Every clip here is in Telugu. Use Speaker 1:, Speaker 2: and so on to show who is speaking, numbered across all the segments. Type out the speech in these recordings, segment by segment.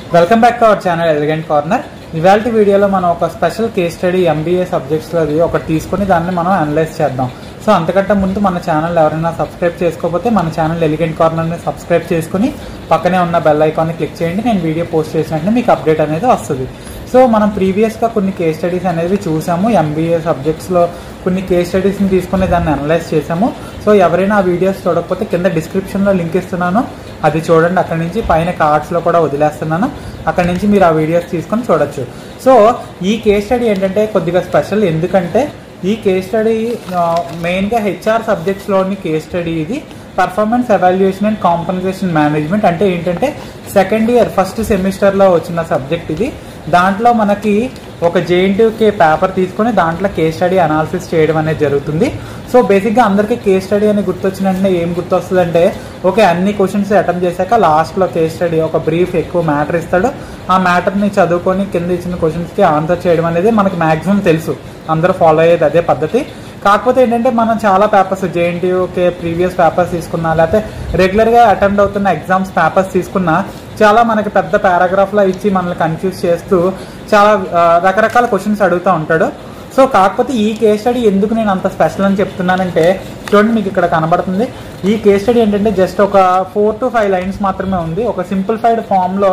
Speaker 1: welcome back to our channel elegant corner ఇవాళ వీడియోలో మనం ఒక స్పెషల్ కేస్ స్టడీ ఎంబీఏ సబ్జెక్ట్స్లోది ఒకటి తీసుకొని దాన్ని మనం అనలైజ్ చేద్దాం సో అంతకంటే ముందు మన ఛానల్ ఎవరైనా సబ్స్క్రైబ్ చేసుకోకపోతే మన ఛానల్ ఎలిగెంట్ కార్నర్ని సబ్స్క్రైబ్ చేసుకుని పక్కనే ఉన్న బెల్ ఐకాన్ని క్లిక్ చేయండి నేను వీడియో పోస్ట్ చేసినట్టు మీకు అప్డేట్ అనేది వస్తుంది సో మనం ప్రీవియస్గా కొన్ని కేస్ స్టడీస్ అనేవి చూసాము ఎంబీఏ సబ్జెక్ట్స్లో కొన్ని కేస్ స్టడీస్ని తీసుకుని దాన్ని అనలైజ్ చేసాము సో ఎవరైనా ఆ వీడియోస్ చూడకపోతే కింద డిస్క్రిప్షన్లో లింక్ ఇస్తున్నాను అది చూడండి అక్కడ నుంచి పైన కార్డ్స్లో కూడా వదిలేస్తున్నాను అక్కడ నుంచి మీరు ఆ వీడియోస్ తీసుకొని చూడొచ్చు సో ఈ కేస్ స్టడీ ఏంటంటే కొద్దిగా స్పెషల్ ఎందుకంటే ఈ కేస్ స్టడీ మెయిన్గా హెచ్ఆర్ సబ్జెక్ట్స్లోని కేస్ స్టడీ ఇది performance evaluation and compensation management అంటే ఏంటంటే సెకండ్ ఇయర్ ఫస్ట్ సెమిస్టర్లో వచ్చిన సబ్జెక్ట్ ఇది దాంట్లో మనకి ఒక జేఎన్టీకే పేపర్ తీసుకొని దాంట్లో కేస్ స్టడీ అనాలిసిస్ చేయడం అనేది జరుగుతుంది సో బేసిక్గా అందరికీ కేస్ స్టడీ అని గుర్తొచ్చిన వెంటనే ఏం గుర్తొస్తుంది అంటే ఓకే అన్ని క్వశ్చన్స్ అటెంప్ట్ చేశాక లాస్ట్లో కేస్ స్టడీ ఒక బ్రీఫ్ ఎక్కువ మ్యాటర్ ఇస్తాడు ఆ మ్యాటర్ని చదువుకొని కింద ఇచ్చిన క్వశ్చన్స్కి ఆన్సర్ చేయడం అనేది మనకి మ్యాక్సిమం తెలుసు అందరూ ఫాలో అయ్యేది అదే పద్ధతి కాకపోతే ఏంటంటే మనం చాలా పేపర్స్ జేఎన్టీయూకే ప్రీవియస్ పేపర్స్ తీసుకున్నా లేకపోతే రెగ్యులర్గా అటెండ్ అవుతున్న ఎగ్జామ్స్ పేపర్స్ తీసుకున్నా చాలా మనకి పెద్ద పారాగ్రాఫ్లో ఇచ్చి మనల్ని కన్ఫ్యూజ్ చేస్తూ చాలా ఆ, రకరకాల క్వశ్చన్స్ అడుగుతూ ఉంటాడు సో కాకపోతే ఈ కేస్ స్టడీ ఎందుకు నేను అంత స్పెషల్ అని చెప్తున్నానంటే చూడండి మీకు ఇక్కడ కనబడుతుంది ఈ కేస్ స్టడీ ఏంటంటే జస్ట్ ఒక ఫోర్ టు ఫైవ్ లైన్స్ మాత్రమే ఉంది ఒక సింప్లిఫైడ్ ఫామ్లో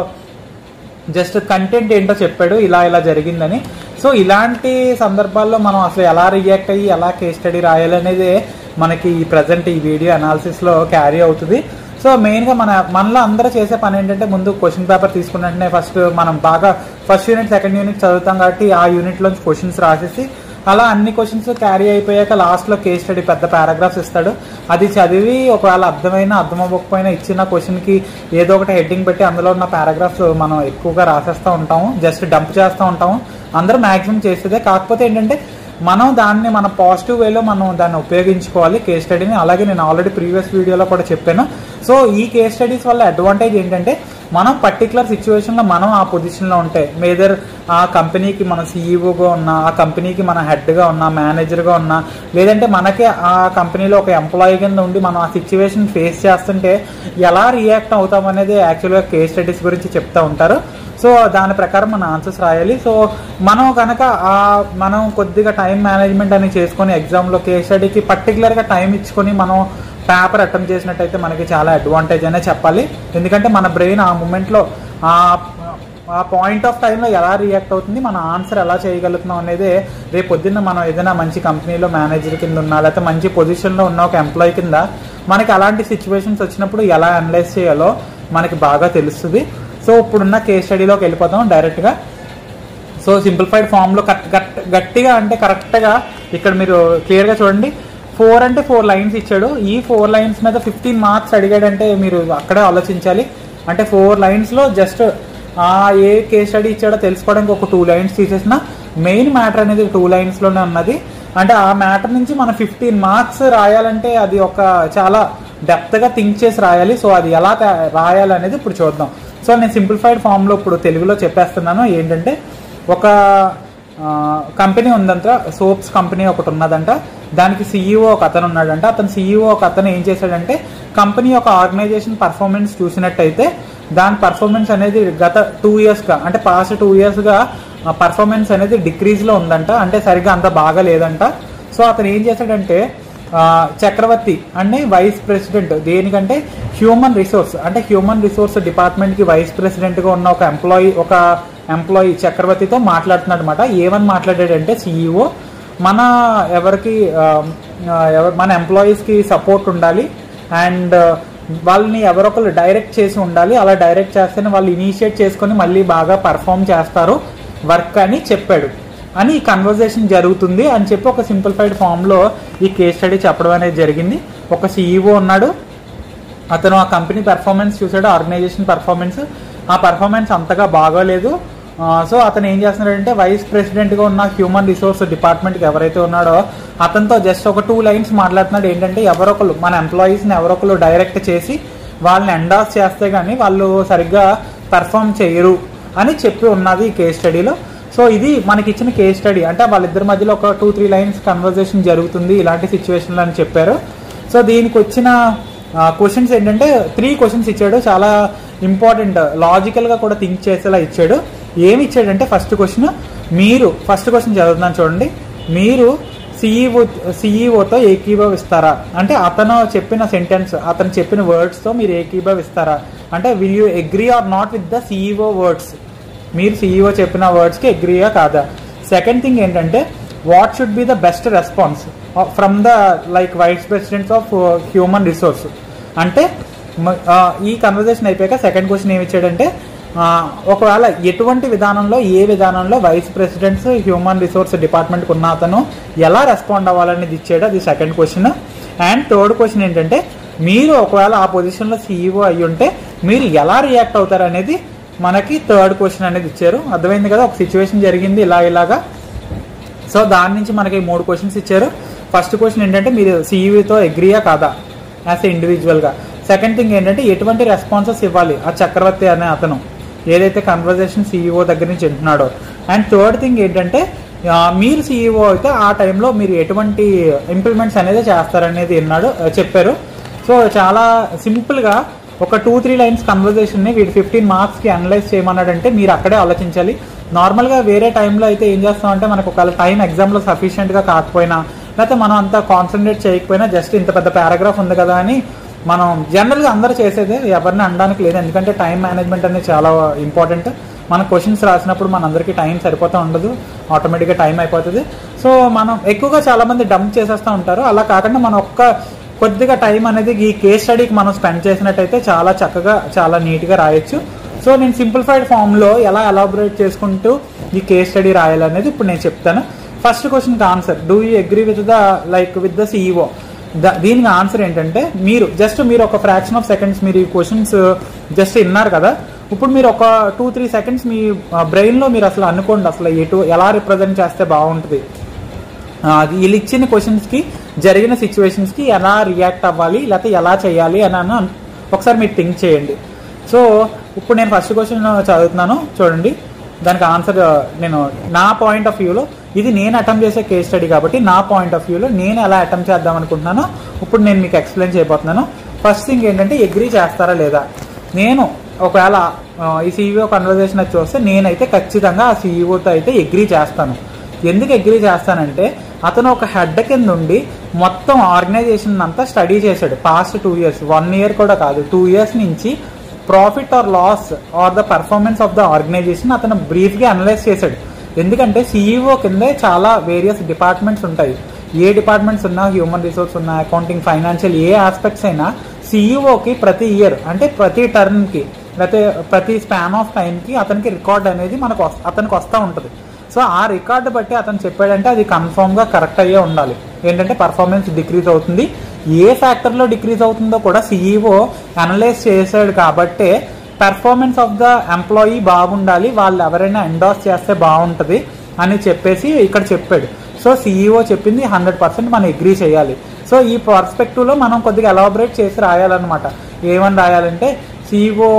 Speaker 1: జస్ట్ కంటెంట్ ఏంటో చెప్పాడు ఇలా ఇలా జరిగిందని సో ఇలాంటి సందర్భాల్లో మనం అసలు ఎలా రియాక్ట్ అయ్యి ఎలా కేస్ స్టడీ రాయాలనేదే మనకి ఈ ప్రజెంట్ ఈ వీడియో అనాలిసిస్లో క్యారీ అవుతుంది సో మెయిన్గా మన మనలో అందరూ చేసే పని ఏంటంటే ముందు క్వశ్చన్ పేపర్ తీసుకున్న వెంటనే ఫస్ట్ మనం బాగా ఫస్ట్ యూనిట్ సెకండ్ యూనిట్ చదువుతాం కాబట్టి ఆ యూనిట్లోంచి క్వశ్చన్స్ రాసేసి అలా అన్ని క్వశ్చన్స్ క్యారీ అయిపోయాక లాస్ట్లో కేస్ స్టడీ పెద్ద పారాగ్రాఫ్స్ ఇస్తాడు అది చదివి ఒకవేళ అర్థమైనా అర్థం అవ్వకపోయినా ఇచ్చిన క్వశ్చన్కి ఏదో ఒకటి హెడ్డింగ్ పెట్టి అందులో ఉన్న పారాగ్రాఫ్స్ మనం ఎక్కువగా రాసేస్తూ ఉంటాము జస్ట్ డంప్ చేస్తూ ఉంటాము అందరూ మ్యాక్సిమం చేసేదే కాకపోతే ఏంటంటే మనం దాన్ని మన పాజిటివ్ వేలో మనం దాన్ని ఉపయోగించుకోవాలి కేస్ స్టడీని అలాగే నేను ఆల్రెడీ ప్రీవియస్ వీడియోలో కూడా చెప్పాను సో ఈ కేస్ స్టడీస్ వల్ల అడ్వాంటేజ్ ఏంటంటే మనం పర్టికులర్ సిచ్యువేషన్లో మనం ఆ పొజిషన్లో ఉంటే మేదర్ ఆ కంపెనీకి మన సీఈఓగా ఉన్నా ఆ కంపెనీకి మన హెడ్గా ఉన్నా మేనేజర్గా ఉన్నా లేదంటే మనకే ఆ కంపెనీలో ఒక ఎంప్లాయీ కింద ఉండి మనం ఆ సిచ్యువేషన్ ఫేస్ చేస్తుంటే ఎలా రియాక్ట్ అవుతాం అనేది యాక్చువల్గా కేస్ స్టడీస్ గురించి చెప్తా ఉంటారు సో దాని ప్రకారం మన ఆన్సర్స్ రాయాలి సో మనం కనుక ఆ మనం కొద్దిగా టైం మేనేజ్మెంట్ అని చేసుకొని ఎగ్జామ్లో కేస్ స్టడీకి పర్టికులర్గా టైం ఇచ్చుకొని మనం పేపర్ అటెంప్ట్ చేసినట్టయితే మనకి చాలా అడ్వాంటేజ్ అనే చెప్పాలి ఎందుకంటే మన బ్రెయిన్ ఆ మూమెంట్లో ఆ ఆ పాయింట్ ఆఫ్ టైంలో ఎలా రియాక్ట్ అవుతుంది మన ఆన్సర్ ఎలా చేయగలుగుతున్నాం అనేది రేపు పొద్దున్న మనం ఏదైనా మంచి కంపెనీలో మేనేజర్ కింద ఉన్నా లేకపోతే మంచి పొజిషన్లో ఉన్న ఒక ఎంప్లాయీ కింద మనకి అలాంటి సిచ్యువేషన్స్ వచ్చినప్పుడు ఎలా అనలైజ్ చేయాలో మనకి బాగా తెలుస్తుంది సో ఇప్పుడున్న కేస్ స్టడీలోకి వెళ్ళిపోతాం డైరెక్ట్గా సో సింప్లిఫైడ్ ఫామ్లో కట్ గట్ గట్టిగా అంటే కరెక్ట్గా ఇక్కడ మీరు క్లియర్గా చూడండి ఫోర్ అంటే ఫోర్ లైన్స్ ఇచ్చాడు ఈ ఫోర్ లైన్స్ మీద ఫిఫ్టీన్ మార్క్స్ అడిగాడంటే మీరు అక్కడే ఆలోచించాలి అంటే ఫోర్ లైన్స్లో జస్ట్ ఏ కేస్ స్టడీ ఇచ్చాడో తెలుసుకోవడానికి ఒక టూ లైన్స్ తీసేసిన మెయిన్ మ్యాటర్ అనేది టూ లైన్స్లోనే ఉన్నది అంటే ఆ మ్యాటర్ నుంచి మనం ఫిఫ్టీన్ మార్క్స్ రాయాలంటే అది ఒక చాలా డెప్త్గా థింక్ చేసి రాయాలి సో అది ఎలా తా- రాయాలనేది ఇప్పుడు చూద్దాం సో నేను సింప్లిఫైడ్ ఫామ్లో ఇప్పుడు తెలుగులో చెప్పేస్తున్నాను ఏంటంటే ఒక ఆ, కంపెనీ ఉందంట సోప్స్ కంపెనీ ఒకటి ఉన్నదంట దానికి సీఈఓ ఒక అతను ఉన్నాడంట అతను సీఈఓ ఒక అతను ఏం చేశాడంటే కంపెనీ యొక్క ఆర్గనైజేషన్ పర్ఫార్మెన్స్ చూసినట్టయితే దాని పర్ఫార్మెన్స్ అనేది గత టూ ఇయర్స్గా అంటే పాస్ట్ టూ ఇయర్స్గా పర్ఫార్మెన్స్ అనేది డిక్రీజ్లో ఉందంట అంటే సరిగ్గా అంత బాగా లేదంట సో అతను ఏం చేశాడంటే ఆ, చక్రవర్తి అంటే వైస్ ప్రెసిడెంట్ దేనికంటే హ్యూమన్ రిసోర్స్ అంటే హ్యూమన్ రిసోర్స్ డిపార్ట్మెంట్కి వైస్ ప్రెసిడెంట్గా ఉన్న ఒక ఎంప్లాయీ ఒక ఎంప్లాయీ చక్రవర్తితో మాట్లాడుతున్నాడు అనమాట ఏమని మాట్లాడాడంటే సీఈఓ మన ఎవరికి ఆ, ఆ, ఎవరు మన ఎంప్లాయీస్కి సపోర్ట్ ఉండాలి అండ్ వాళ్ళని ఎవరొకరు డైరెక్ట్ చేసి ఉండాలి అలా డైరెక్ట్ చేస్తేనే వాళ్ళు ఇనిషియేట్ చేసుకొని మళ్ళీ బాగా పర్ఫామ్ చేస్తారు వర్క్ అని చెప్పాడు అని ఈ కన్వర్జేషన్ జరుగుతుంది అని చెప్పి ఒక సింప్లిఫైడ్ ఫామ్లో ఈ కేస్ స్టడీ చెప్పడం అనేది జరిగింది ఒక సీఈఓ ఉన్నాడు అతను ఆ కంపెనీ పెర్ఫార్మెన్స్ చూసాడు ఆర్గనైజేషన్ పెర్ఫార్మెన్స్ ఆ పెర్ఫార్మెన్స్ అంతగా బాగోలేదు ఆ, సో అతను ఏం చేస్తున్నాడంటే వైస్ ప్రెసిడెంట్గా ఉన్న హ్యూమన్ రిసోర్స్ డిపార్ట్మెంట్కి ఎవరైతే ఉన్నాడో అతనితో జస్ట్ ఒక టూ లైన్స్ మాట్లాడుతున్నాడు ఏంటంటే ఎవరొకరు మన ఎంప్లాయీస్ని ఎవరొకరు డైరెక్ట్ చేసి వాళ్ళని ఎండాస్ చేస్తే కానీ వాళ్ళు సరిగ్గా పెర్ఫామ్ చేయరు అని చెప్పి ఉన్నది ఈ కేస్ స్టడీలో సో ఇది మనకి ఇచ్చిన కేస్ స్టడీ అంటే వాళ్ళిద్దరి మధ్యలో ఒక టూ త్రీ లైన్స్ కన్వర్జేషన్ జరుగుతుంది ఇలాంటి సిచ్యువేషన్లో అని చెప్పారు సో దీనికి వచ్చిన క్వశ్చన్స్ ఏంటంటే త్రీ క్వశ్చన్స్ ఇచ్చాడు చాలా ఇంపార్టెంట్ లాజికల్గా కూడా థింక్ చేసేలా ఇచ్చాడు ఏమి ఇచ్చాడంటే ఫస్ట్ క్వశ్చన్ మీరు ఫస్ట్ క్వశ్చన్ చదువుతున్నాను చూడండి మీరు సిఈఓ సిఈఓతో ఏకీభవిస్తారా అంటే అతను చెప్పిన సెంటెన్స్ అతను చెప్పిన వర్డ్స్తో మీరు ఏకీభవిస్తారా అంటే will you agree or not with the CEO words మీరు సిఈఓ చెప్పిన వర్డ్స్కి అగ్రీయా కాదా సెకండ్ థింగ్ ఏంటంటే what should be the best response from the like vice presidents of human resource అంటే మ- ఆ, ఈ కన్వర్జేషన్ అయిపోయాక సెకండ్ క్వశ్చన్ ఏమి ఇచ్చాడంటే ఆ, ఒకవేళ ఎటువంటి విధానంలో ఏ విధానంలో వైస్ ప్రెసిడెంట్స్ హ్యూమన్ రిసోర్స్ డిపార్ట్మెంట్కి ఉన్న అతను ఎలా రెస్పాండ్ అవ్వాలనేది ఇచ్చాడు అది second question and third question ఏంటంటే మీరు ఒకవేళ ఆ పొజిషన్లో సీఈఓ అయ్యి ఉంటే మీరు ఎలా రియాక్ట్ అవుతారు అనేది మనకి థర్డ్ క్వశ్చన్ అనేది ఇచ్చారు అర్థమైంది కదా ఒక సిచ్యువేషన్ జరిగింది ఇలా ఇలాగా సో దాని నుంచి మనకి మూడు క్వశ్చన్స్ ఇచ్చారు ఫస్ట్ క్వశ్చన్ ఏంటంటే మీరు సీఈతో అగ్రీయా కాదా యాజ్ ఎ ఇండివిజువల్గా సెకండ్ థింగ్ ఏంటంటే ఎటువంటి రెస్పాన్సెస్ ఇవ్వాలి ఆ చక్రవర్తి అనే అతను ఏదైతే కన్వర్జేషన్ సీఈఓ దగ్గర నుంచి వింటున్నాడో అండ్ థర్డ్ థింగ్ ఏంటంటే ఆ, మీరు సీఈఓ అయితే ఆ టైంలో మీరు ఎటువంటి ఇంప్లిమెంట్స్ అనేది చేస్తారనేది విన్నాడు ఆ, చెప్పారు సో చాలా సింపుల్గా ఒక టూ త్రీ లైన్స్ కన్వర్జేషన్ని వీడు ఫిఫ్టీన్ మార్క్స్కి అనలైజ్ చేయమన్నాడంటే మీరు అక్కడే ఆలోచించాలి నార్మల్గా వేరే టైంలో అయితే ఏం చేస్తామంటే మనకు ఒకవేళ టైం ఎగ్జామ్లో సఫిషియెంట్గా కాకపోయినా లేకపోతే మనం అంత కాన్సన్ట్రేట్ చేయకపోయినా జస్ట్ ఇంత పెద్ద పారాగ్రాఫ్ ఉంది కదా అని మనం జనరల్గా అందరూ చేసేదే ఎవరిని అనడానికి లేదు ఎందుకంటే టైం మేనేజ్మెంట్ అనేది చాలా ఇంపార్టెంట్ మన క్వశ్చన్స్ రాసినప్పుడు మనందరికీ టైం సరిపోతూ ఉండదు ఆటోమేటిక్గా టైం అయిపోతుంది సో మనం ఎక్కువగా చాలా మంది డంప్ చేసేస్తూ ఉంటారు అలా కాకుండా మనం ఒక్క కొద్దిగా టైం అనేది ఈ కేస్ స్టడీకి మనం స్పెండ్ చేసినట్టయితే చాలా చక్కగా చాలా నీట్గా రాయొచ్చు సో నేను సింప్లిఫైడ్ ఫామ్లో ఎలా ఎలాబొరేట్ చేసుకుంటూ ఈ కేస్ స్టడీ రాయాలనేది ఇప్పుడు నేను చెప్తాను ఫస్ట్ క్వశ్చన్కి answer do you agree with the like with the CEO దీనికి ఆన్సర్ ఏంటంటే మీరు జస్ట్ మీరు ఒక ఫ్రాక్షన్ ఆఫ్ సెకండ్స్ మీరు ఈ క్వశ్చన్స్ జస్ట్ విన్నారు కదా ఇప్పుడు మీరు ఒక టూ త్రీ సెకండ్స్ మీ బ్రెయిన్లో మీరు అసలు అనుకోండి అసలు ఎటు ఎలా రిప్రజెంట్ చేస్తే బాగుంటుంది ఆ, అది వీళ్ళు ఇచ్చిన క్వశ్చన్స్కి జరిగిన సిచ్యువేషన్స్కి ఎలా రియాక్ట్ అవ్వాలి లేకపోతే ఎలా చేయాలి అని అన్న ఒకసారి మీరు థింక్ చేయండి సో ఇప్పుడు నేను ఫస్ట్ క్వశ్చన్ చదువుతున్నాను చూడండి దానికి ఆన్సర్ నేను నా పాయింట్ ఆఫ్ వ్యూలో ఇది నేను అటెంప్ట్ చేసే కేస్ స్టడీ కాబట్టి నా పాయింట్ ఆఫ్ వ్యూలో నేను ఎలా అటెంప్ట్ చేద్దాం అనుకుంటున్నానో ఇప్పుడు నేను మీకు ఎక్స్ప్లెయిన్ చేయబోతున్నాను ఫస్ట్ థింగ్ ఏంటంటే అగ్రీ చేస్తారా లేదా నేను ఒకవేళ ఆ, ఈ సీఈఓ కన్వర్జేషన్ వచ్చి వస్తే నేనైతే ఖచ్చితంగా ఆ సీఈఓతో అయితే అగ్రీ చేస్తాను ఎందుకు అగ్రీ చేస్తానంటే అతను ఒక హెడ్ కింద ఉండి మొత్తం ఆర్గనైజేషన్ అంతా స్టడీ చేశాడు past two years one year కూడా కాదు టూ ఇయర్స్ నుంచి profit or loss or the performance of the organisation అతను బ్రీఫ్గా అనలైజ్ చేశాడు ఎందుకంటే సీఈఓ కిందే చాలా వేరియస్ డిపార్ట్మెంట్స్ ఉంటాయి ఏ డిపార్ట్మెంట్స్ ఉన్నా హ్యూమన్ రిసోర్స్ ఉన్నా అకౌంటింగ్ ఫైనాన్షియల్ ఏ ఆస్పెక్ట్స్ అయినా సీఈఓకి ప్రతి ఇయర్ అంటే ప్రతి టర్న్కి లేకపోతే ప్రతి స్పాన్ ఆఫ్ టైంకి అతనికి రికార్డ్ అనేది మనకు వస్- అతనికి వస్తూ ఉంటుంది సో ఆ రికార్డు బట్టి అతను చెప్పాడంటే అది కన్ఫర్మ్గా కరెక్ట్ అయ్యే ఉండాలి ఏంటంటే పర్ఫార్మెన్స్ డిక్రీజ్ అవుతుంది ఏ ఫ్యాక్టర్లో డిక్రీజ్ అవుతుందో కూడా సీఈఓ అనలైజ్ చేశాడు కాబట్టే పెర్ఫార్మెన్స్ ఆఫ్ ద ఎంప్లాయీ బాగుండాలి వాళ్ళు ఎవరైనా ఎండాస్ చేస్తే బాగుంటుంది అని చెప్పేసి ఇక్కడ చెప్పాడు సో సీఈఓ చెప్పింది హండ్రెడ్ పర్సెంట్ మనం అగ్రీ చేయాలి సో ఈ పర్స్పెక్టివ్లో మనం కొద్దిగా ఎలాబరేట్ చేసి రాయాలన్నమాట ఏమని రాయాలంటే సీఈఓ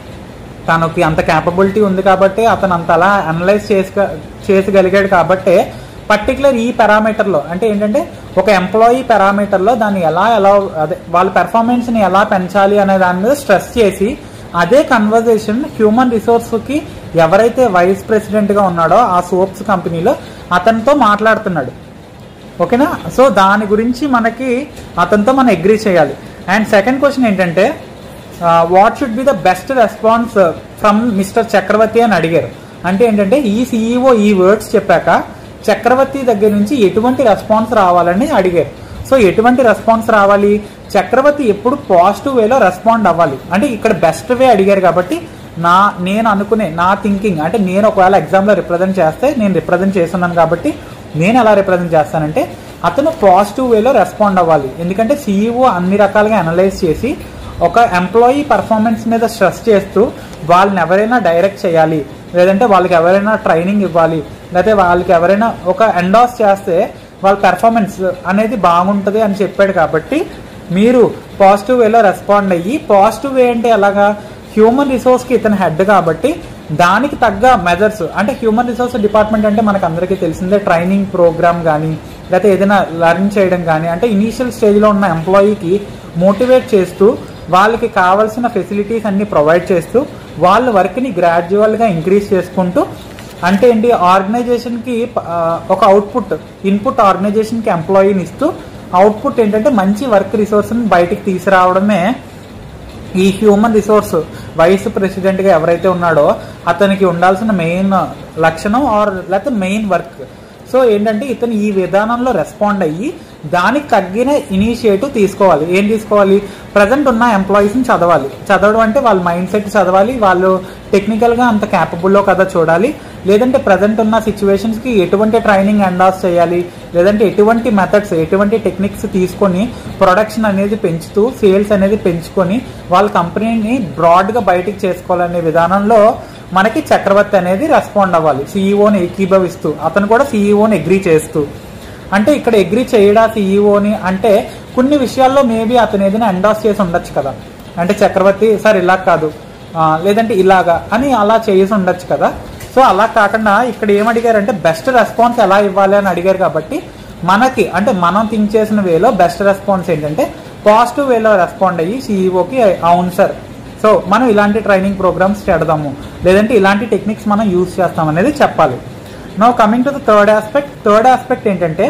Speaker 1: తనకి అంత క్యాపబిలిటీ ఉంది కాబట్టి అతను అంత అలా అనలైజ్ చేసి చేసగలిగాడు కాబట్టే పర్టికులర్ ఈ పారామీటర్లో అంటే ఏంటంటే ఒక ఎంప్లాయీ పారామీటర్లో దాన్ని ఎలా ఎలా అదే వాళ్ళ పెర్ఫార్మెన్స్ని ఎలా పెంచాలి అనే దాని మీద స్ట్రెస్ చేసి అదే కన్వర్జేషన్ హ్యూమన్ రిసోర్స్కి ఎవరైతే వైస్ ప్రెసిడెంట్గా ఉన్నాడో ఆ సోప్స్ కంపెనీలో అతనితో మాట్లాడుతున్నాడు ఓకేనా సో దాని గురించి మనకి అతనితో మనం అగ్రీ చేయాలి అండ్ సెకండ్ క్వశ్చన్ ఏంటంటే what should be the best response from mister Chakravarthy అని అడిగారు అంటే ఏంటంటే ఈ సీఈఓ ఈ వర్డ్స్ చెప్పాక చక్రవర్తి దగ్గర నుంచి ఎటువంటి రెస్పాన్స్ రావాలని అడిగారు సో ఎటువంటి రెస్పాన్స్ రావాలి చక్రవర్తి ఎప్పుడు పాజిటివ్ వేలో రెస్పాండ్ అవ్వాలి అంటే ఇక్కడ బెస్ట్ వే అడిగారు కాబట్టి నా నేను అనుకునే నా థింకింగ్ అంటే నేను ఒకవేళ ఎగ్జామ్లో రిప్రజెంట్ చేస్తే నేను రిప్రజెంట్ చేస్తున్నాను కాబట్టి నేను ఎలా రిప్రజెంట్ చేస్తానంటే అతను పాజిటివ్ వేలో రెస్పాండ్ అవ్వాలి ఎందుకంటే సీఈఓ అన్ని రకాలుగా అనలైజ్ చేసి ఒక ఎంప్లాయీ పర్ఫార్మెన్స్ మీద స్ట్రెస్ చేస్తూ వాళ్ళని ఎవరైనా డైరెక్ట్ చేయాలి లేదంటే వాళ్ళకి ఎవరైనా ట్రైనింగ్ ఇవ్వాలి లేకపోతే వాళ్ళకి ఎవరైనా ఒక ఎండాస్ చేస్తే వాళ్ళ పెర్ఫార్మెన్స్ అనేది బాగుంటుంది అని చెప్పాడు కాబట్టి మీరు పాజిటివ్ వేలో రెస్పాండ్ అయ్యి పాజిటివ్ వే అంటే ఎలాగా హ్యూమన్ రిసోర్స్కి ఇతను హెడ్ కాబట్టి దానికి తగ్గ మెజర్స్ అంటే హ్యూమన్ రిసోర్స్ డిపార్ట్మెంట్ అంటే మనకు అందరికీ తెలిసిందే ట్రైనింగ్ ప్రోగ్రామ్ కానీ లేకపోతే ఏదైనా లర్న్ చేయడం కానీ అంటే ఇనీషియల్ స్టేజ్లో ఉన్న ఎంప్లాయీకి మోటివేట్ చేస్తూ వాళ్ళకి కావాల్సిన ఫెసిలిటీస్ అన్ని ప్రొవైడ్ చేస్తూ వాళ్ళ వర్క్ని గ్రాడ్యువల్గా ఇంక్రీజ్ చేసుకుంటూ అంటే ఏంటి ఆర్గనైజేషన్కి ఆ, ఒక అవుట్పుట్ ఇన్పుట్ ఆర్గనైజేషన్కి ఎంప్లాయీని ఇస్తూ అవుట్పుట్ ఏంటంటే మంచి వర్క్ రిసోర్స్ని బయటికి తీసుకురావడమే ఈ హ్యూమన్ రిసోర్స్ వైస్ ప్రెసిడెంట్గా ఎవరైతే ఉన్నాడో అతనికి ఉండాల్సిన మెయిన్ లక్షణం ఆర్ లేకపోతే మెయిన్ వర్క్ సో ఏంటంటే ఇతను ఈ విధానంలో రెస్పాండ్ అయ్యి దానికి తగ్గిన ఇనిషియేటివ్ తీసుకోవాలి ఏం తీసుకోవాలి ప్రజెంట్ ఉన్న ఎంప్లాయీస్ని చదవాలి చదవడం అంటే వాళ్ళ మైండ్ సెట్ చదవాలి వాళ్ళు టెక్నికల్గా అంత క్యాపబుల్లో కదా చూడాలి లేదంటే ప్రజెంట్ ఉన్న సిచ్యువేషన్స్కి ఎటువంటి ట్రైనింగ్ అండాస్ చేయాలి లేదంటే ఎటువంటి మెథడ్స్ ఎటువంటి టెక్నిక్స్ తీసుకొని ప్రొడక్షన్ అనేది పెంచుతూ సేల్స్ అనేది పెంచుకొని వాళ్ళ కంపెనీని బ్రాడ్గా బయటికి చేసుకోవాలనే విధానంలో మనకి చక్రవర్తి అనేది రెస్పాండ్ అవ్వాలి సీఈఓని ఏకీభవిస్తూ అతను కూడా సీఈఓని అగ్రీ చేస్తూ అంటే ఇక్కడ అగ్రీ చేయడా సీఈఓని అంటే కొన్ని విషయాల్లో మేబీ అతను ఏదైనా ఎండాస్ చేసి ఉండొచ్చు కదా అంటే చక్రవర్తి సార్ ఇలా కాదు ఆ, లేదంటే ఇలాగా అని అలా చేసి ఉండొచ్చు కదా సో అలా కాకుండా ఇక్కడ ఏం అడిగారంటే బెస్ట్ రెస్పాన్స్ ఎలా ఇవ్వాలి అని అడిగారు కాబట్టి మనకి అంటే మనం థింక్ చేసిన వేలో బెస్ట్ రెస్పాన్స్ ఏంటంటే పాజిటివ్ వేలో రెస్పాండ్ అయ్యి సీఈఓకి అవును సార్ సో మనం ఇలాంటి ట్రైనింగ్ ప్రోగ్రామ్స్ చేద్దాము లేదంటే ఇలాంటి టెక్నిక్స్ మనం యూజ్ చేస్తాం అనేది చెప్పాలి no coming to the third aspect third aspect ఏంటంటే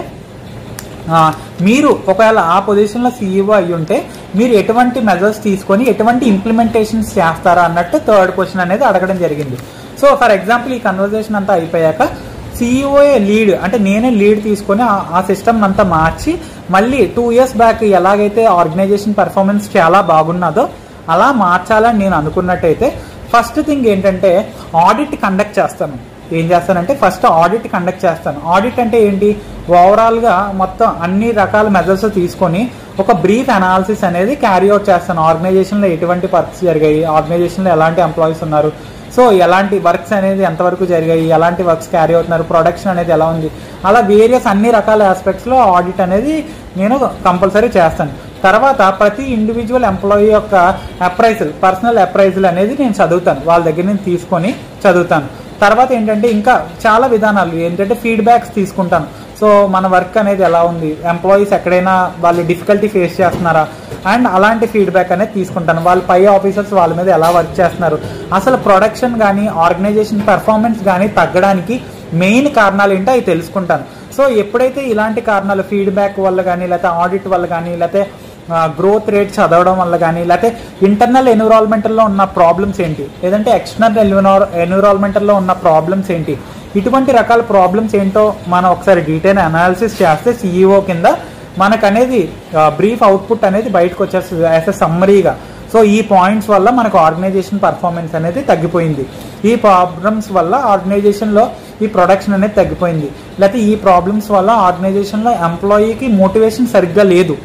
Speaker 1: ఆ, మీరు ఒకవేళ ఆ పొజిషన్లో సీఈఓ అయ్యి ఉంటే మీరు ఎటువంటి మెజర్స్ తీసుకొని ఎటువంటి ఇంప్లిమెంటేషన్స్ చేస్తారా అన్నట్టు థర్డ్ క్వశ్చన్ అనేది అడగడం జరిగింది సో ఫర్ ఎగ్జాంపుల్ ఈ కన్వర్జేషన్ అంతా అయిపోయాక సీఈఓఏ లీడ్ అంటే నేనే లీడ్ తీసుకొని ఆ- ఆ సిస్టమ్ అంతా మార్చి మళ్ళీ టూ ఇయర్స్ బ్యాక్ ఎలాగైతే ఆర్గనైజేషన్ పర్ఫార్మెన్స్ చాలా బాగున్నదో అలా మార్చాలని నేను అనుకున్నట్టయితే ఫస్ట్ థింగ్ ఏంటంటే ఆడిట్ కండక్ట్ చేస్తాను ఏం చేస్తానంటే ఫస్ట్ ఆడిట్ కండక్ట్ చేస్తాను ఆడిట్ అంటే ఏంటి ఓవరాల్గా మొత్తం అన్ని రకాల మెజర్స్ తీసుకొని ఒక బ్రీఫ్ అనాలిసిస్ అనేది క్యారీ అవుట్ చేస్తాను ఆర్గనైజేషన్లో ఎటువంటి వర్క్స్ జరిగాయి ఆర్గనైజేషన్లో ఎలాంటి ఎంప్లాయీస్ ఉన్నారు సో ఎలాంటి వర్క్స్ అనేది ఎంతవరకు జరిగాయి ఎలాంటి వర్క్స్ క్యారీ అవుతున్నారు ప్రొడక్షన్ అనేది ఎలా ఉంది అలా వేరియస్ అన్ని రకాల ఆస్పెక్ట్స్లో ఆడిట్ అనేది నేను కంపల్సరీ చేస్తాను తర్వాత ప్రతి ఇండివిజువల్ ఎంప్లాయీ యొక్క అప్రైజల్ పర్సనల్ అప్రైజల్ అనేది నేను చదువుతాను వాళ్ళ దగ్గర నుంచి తీసుకొని చదువుతాను తర్వాత ఏంటంటే ఇంకా చాలా విధానాలు ఏంటంటే ఫీడ్బ్యాక్స్ తీసుకుంటాను సో మన వర్క్ అనేది ఎలా ఉంది ఎంప్లాయీస్ ఎక్కడైనా వాళ్ళు డిఫికల్టీ ఫేస్ చేస్తున్నారా అండ్ అలాంటి ఫీడ్బ్యాక్ అనేది తీసుకుంటాను వాళ్ళ పై ఆఫీసర్స్ వాళ్ళ మీద ఎలా వర్క్ చేస్తున్నారు అసలు ప్రొడక్షన్ కానీ ఆర్గనైజేషన్ పెర్ఫార్మెన్స్ కానీ తగ్గడానికి మెయిన్ కారణాలు ఏంటో అవి తెలుసుకుంటాను సో ఎప్పుడైతే ఇలాంటి కారణాలు ఫీడ్బ్యాక్ వల్ల కానీ లేకపోతే ఆడిట్ వల్ల కానీ లేకపోతే గ్రోత్ రేట్ చదవడం వల్ల కానీ లేకపోతే ఇంటర్నల్ ఎన్విరాన్మెంటల్లో ఉన్న ప్రాబ్లమ్స్ ఏంటి లేదంటే ఎక్స్టర్నల్ ఎన్విరాన్మెంటల్లో ఉన్న ప్రాబ్లమ్స్ ఏంటి ఇటువంటి రకాల ప్రాబ్లమ్స్ ఏంటో మనం ఒకసారి డీటెయిల్ అనాలిసిస్ చేస్తే సిఇఓ కింద మనకు అనేది బ్రీఫ్ అవుట్పుట్ అనేది బయటకు వచ్చేస్తుంది యాజ్ ఎ సమ్మరీగా సో ఈ పాయింట్స్ వల్ల మనకు ఆర్గనైజేషన్ పర్ఫార్మెన్స్ అనేది తగ్గిపోయింది ఈ ప్రాబ్లమ్స్ వల్ల ఆర్గనైజేషన్లో ఈ ప్రొడక్షన్ అనేది తగ్గిపోయింది లేకపోతే ఈ ప్రాబ్లమ్స్ వల్ల ఆర్గనైజేషన్లో ఎంప్లాయీకి మోటివేషన్ సరిగ్గా లేదు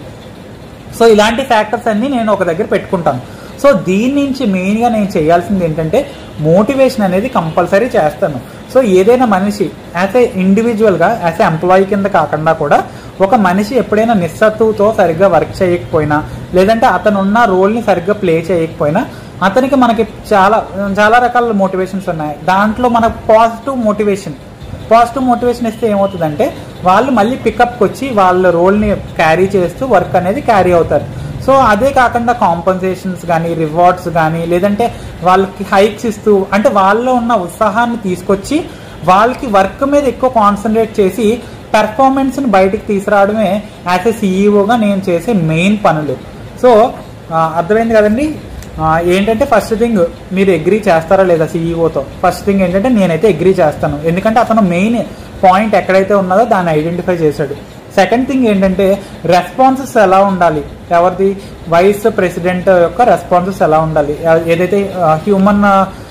Speaker 1: సో ఇలాంటి ఫ్యాక్టర్స్ అన్ని నేను ఒక దగ్గర పెట్టుకుంటాను సో దీని నుంచి మెయిన్గా నేను చేయాల్సింది ఏంటంటే మోటివేషన్ అనేది కంపల్సరీ చేస్తాను సో ఏదైనా మనిషి యాజ్ ఏ ఇండివిజువల్గా యాజ్ ఏ ఎంప్లాయీ కింద కాకుండా కూడా ఒక మనిషి ఎప్పుడైనా నిస్సత్తుతో సరిగ్గా వర్క్ చేయకపోయినా లేదంటే అతను ఉన్న రోల్ని సరిగ్గా ప్లే చేయకపోయినా అతనికి మనకి చాలా చాలా రకాల మోటివేషన్స్ ఉన్నాయి దాంట్లో మనకు పాజిటివ్ మోటివేషన్ పాజిటివ్ మోటివేషన్ ఇస్తే ఏమవుతుందంటే వాళ్ళు మళ్ళీ పికప్కి వచ్చి వాళ్ళ రోల్ని క్యారీ చేస్తూ వర్క్ అనేది క్యారీ అవుతారు సో అదే కాకుండా కాంపన్సేషన్స్ కానీ రివార్డ్స్ కానీ లేదంటే వాళ్ళకి హైక్స్ ఇస్తూ అంటే వాళ్ళలో ఉన్న ఉత్సాహాన్ని తీసుకొచ్చి వాళ్ళకి వర్క్ మీద ఎక్కువ కాన్సన్ట్రేట్ చేసి పెర్ఫార్మెన్స్ని బయటికి తీసుకురావడమే యాజ్ ఏ సీఈఓగా నేను చేసే మెయిన్ పనులు సో ఆ, అర్థమైంది కదండి ఆ, ఏంటంటే ఫస్ట్ థింగ్ మీరు అగ్రీ చేస్తారా లేదా సీఈఓతో ఫస్ట్ థింగ్ ఏంటంటే నేనైతే అగ్రీ చేస్తాను ఎందుకంటే అతను మెయిన్ పాయింట్ ఎక్కడైతే ఉన్నదో దాన్ని ఐడెంటిఫై చేశాడు సెకండ్ థింగ్ ఏంటంటే రెస్పాన్సెస్ ఎలా ఉండాలి ఎవరిది వైస్ ప్రెసిడెంట్ యొక్క రెస్పాన్సెస్ ఎలా ఉండాలి ఏ- ఏదైతే హ్యూమన్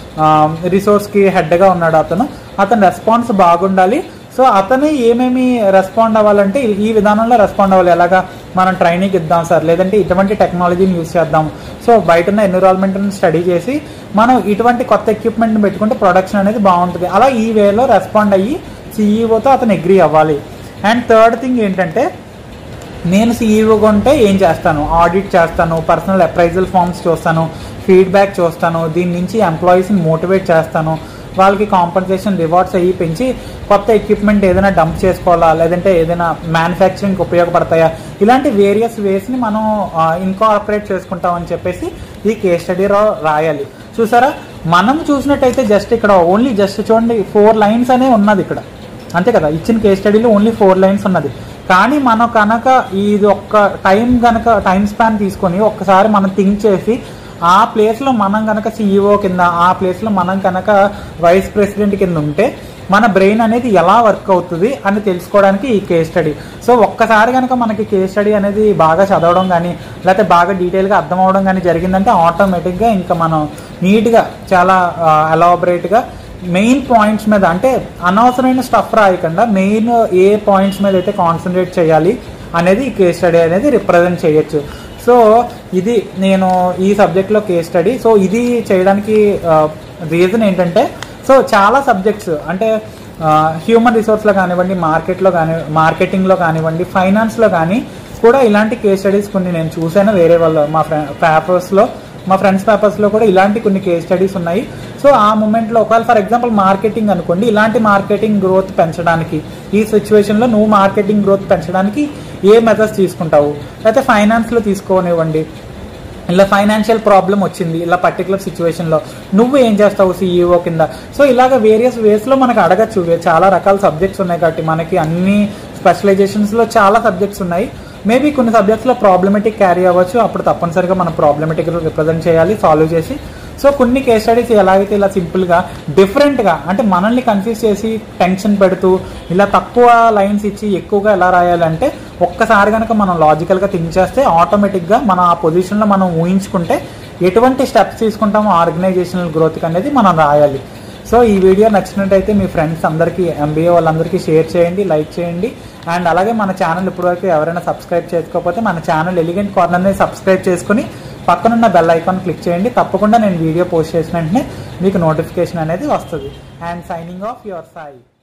Speaker 1: రిసోర్స్కి హెడ్గా ఉన్నాడో అతను అతని రెస్పాన్స్ బాగుండాలి సో అతను ఏమేమి రెస్పాండ్ అవ్వాలంటే ఈ- ఈ విధానంలో రెస్పాండ్ అవ్వాలి ఎలాగా మనం ట్రైనింగ్ ఇద్దాం సార్ లేదంటే ఇటువంటి టెక్నాలజీని యూజ్ చేద్దాం సో బయట ఉన్న ఎన్విరాన్మెంట్ని స్టడీ చేసి మనం ఇటువంటి కొత్త ఎక్విప్మెంట్ని పెట్టుకుంటే ప్రొడక్షన్ అనేది బాగుంటుంది అలా ఈ వేలో రెస్పాండ్ అయ్యి సీఈఓతో అతను అగ్రీ అవ్వాలి అండ్ థర్డ్ థింగ్ ఏంటంటే నేను సీఈఓగా ఉంటే ఏం చేస్తాను ఆడిట్ చేస్తాను పర్సనల్ అప్రైజల్ ఫార్మ్స్ చూస్తాను ఫీడ్బ్యాక్ చూస్తాను దీని నుంచి ఎంప్లాయీస్ని మోటివేట్ చేస్తాను వాళ్ళకి కాంపన్సేషన్ రివార్డ్స్ అయ్యి పెంచి కొత్త ఎక్విప్మెంట్ ఏదైనా డంప్ చేసుకోవాలా లేదంటే ఏదైనా మ్యానుఫ్యాక్చరింగ్ ఉపయోగపడతాయా ఇలాంటి వేరియస్ వేస్ని మనం ఇన్కార్పొరేట్ చేసుకుంటాం అని చెప్పేసి ఈ కేస్ స్టడీలో రాయాలి చూసారా మనం చూసినట్టయితే జస్ట్ ఇక్కడ ఓన్లీ జస్ట్ చూడండి ఫోర్ లైన్స్ అనే ఉన్నది ఇక్కడ అంతే కదా ఇచ్చిన కేస్ స్టడీలో ఓన్లీ ఫోర్ లైన్స్ ఉన్నది కానీ మనం కనుక ఇది ఒక్క టైం కనుక టైం స్పాన్ తీసుకొని ఒక్కసారి మనం థింక్ చేసి ఆ ప్లేస్లో మనం కనుక సీఈఓ కింద ఆ ప్లేస్లో మనం కనుక వైస్ ప్రెసిడెంట్ కింద ఉంటే మన బ్రెయిన్ అనేది ఎలా వర్క్ అవుతుంది అని తెలుసుకోవడానికి ఈ కేస్ స్టడీ సో ఒక్కసారి కనుక మనకి కేస్ స్టడీ అనేది బాగా చదవడం కానీ లేకపోతే బాగా డీటెయిల్గా అర్థం అవడం కానీ జరిగిందంటే ఆటోమేటిక్గా ఇంకా మనం నీట్గా చాలా అలాబరేట్గా మెయిన్ పాయింట్స్ మీద అంటే అనవసరమైన స్టఫ్ రాయకుండా మెయిన్ ఏ పాయింట్స్ మీద అయితే కాన్సన్ట్రేట్ చేయాలి అనేది ఈ కేస్ స్టడీ అనేది రిప్రజెంట్ చేయొచ్చు సో ఇది నేను ఈ సబ్జెక్ట్లో కేస్ స్టడీ సో ఇది చేయడానికి రీజన్ ఏంటంటే సో చాలా సబ్జెక్ట్స్ అంటే హ్యూమన్ రిసోర్స్లో కానివ్వండి మార్కెట్లో కానీ మార్కెటింగ్లో కానివ్వండి ఫైనాన్స్లో కానీ కూడా ఇలాంటి కేస్ స్టడీస్ కొన్ని నేను చూశాను వేరే వాళ్ళ మా ఫ్రెండ్ పేపర్స్లో మా ఫ్రెండ్స్ పేపర్స్లో కూడా ఇలాంటి కొన్ని కేస్ స్టడీస్ ఉన్నాయి సో ఆ మూమెంట్లో ఒకవేళ ఫర్ ఎగ్జాంపుల్ మార్కెటింగ్ అనుకోండి ఇలాంటి మార్కెటింగ్ గ్రోత్ పెంచడానికి ఈ సిచ్యువేషన్లో నువ్వు మార్కెటింగ్ గ్రోత్ పెంచడానికి ఏ మెథడ్స్ తీసుకుంటావు లేకపోతే ఫైనాన్స్లో తీసుకోనివ్వండి ఇలా ఫైనాన్షియల్ ప్రాబ్లం వచ్చింది ఇలా పర్టికులర్ సిచ్యువేషన్లో నువ్వు ఏం చేస్తావు సీఈఓ కింద సో ఇలాగ వేరియస్ వేస్లో మనకు అడగచ్చు చాలా రకాల సబ్జెక్ట్స్ ఉన్నాయి కాబట్టి మనకి అన్ని స్పెషలైజేషన్స్లో చాలా సబ్జెక్ట్స్ ఉన్నాయి మేబీ కొన్ని సబ్జెక్ట్స్లో ప్రాబ్లమెటిక్ క్యారీ అవ్వచ్చు అప్పుడు తప్పనిసరిగా మనం ప్రాబ్లమెటిక్ రిప్రజెంట్ చేయాలి సాల్వ్ చేసి సో కొన్ని కేస్ స్టడీస్ ఎలాగైతే ఇలా సింపుల్గా డిఫరెంట్గా అంటే మనల్ని కన్ఫ్యూజ్ చేసి టెన్షన్ పెడుతూ ఇలా తక్కువ లైన్స్ ఇచ్చి ఎక్కువగా ఎలా రాయాలంటే ఒక్కసారి కనుక మనం లాజికల్గా థింక్ చేస్తే ఆటోమేటిక్గా మన ఆ పొజిషన్లో మనం ఊహించుకుంటే ఎటువంటి స్టెప్స్ తీసుకుంటామో ఆర్గనైజేషనల్ గ్రోత్కి అనేది మనం రాయాలి సో ఈ వీడియో నచ్చినట్టయితే మీ ఫ్రెండ్స్ అందరికీ ఎంబీఏ వాళ్ళందరికీ షేర్ చేయండి లైక్ చేయండి అండ్ అలాగే మన ఛానల్ ఇప్పటివరకు ఎవరైనా సబ్స్క్రైబ్ చేసుకోకపోతే మన ఛానల్ ఎలిగెంట్ కార్నర్ని సబ్స్క్రైబ్ చేసుకుని పక్కనున్న బెల్ ఐకాన్ క్లిక్ చేయండి తప్పకుండా నేను వీడియో పోస్ట్ చేసిన వెంటనే మీకు నోటిఫికేషన్ అనేది వస్తుంది and signing off your Sai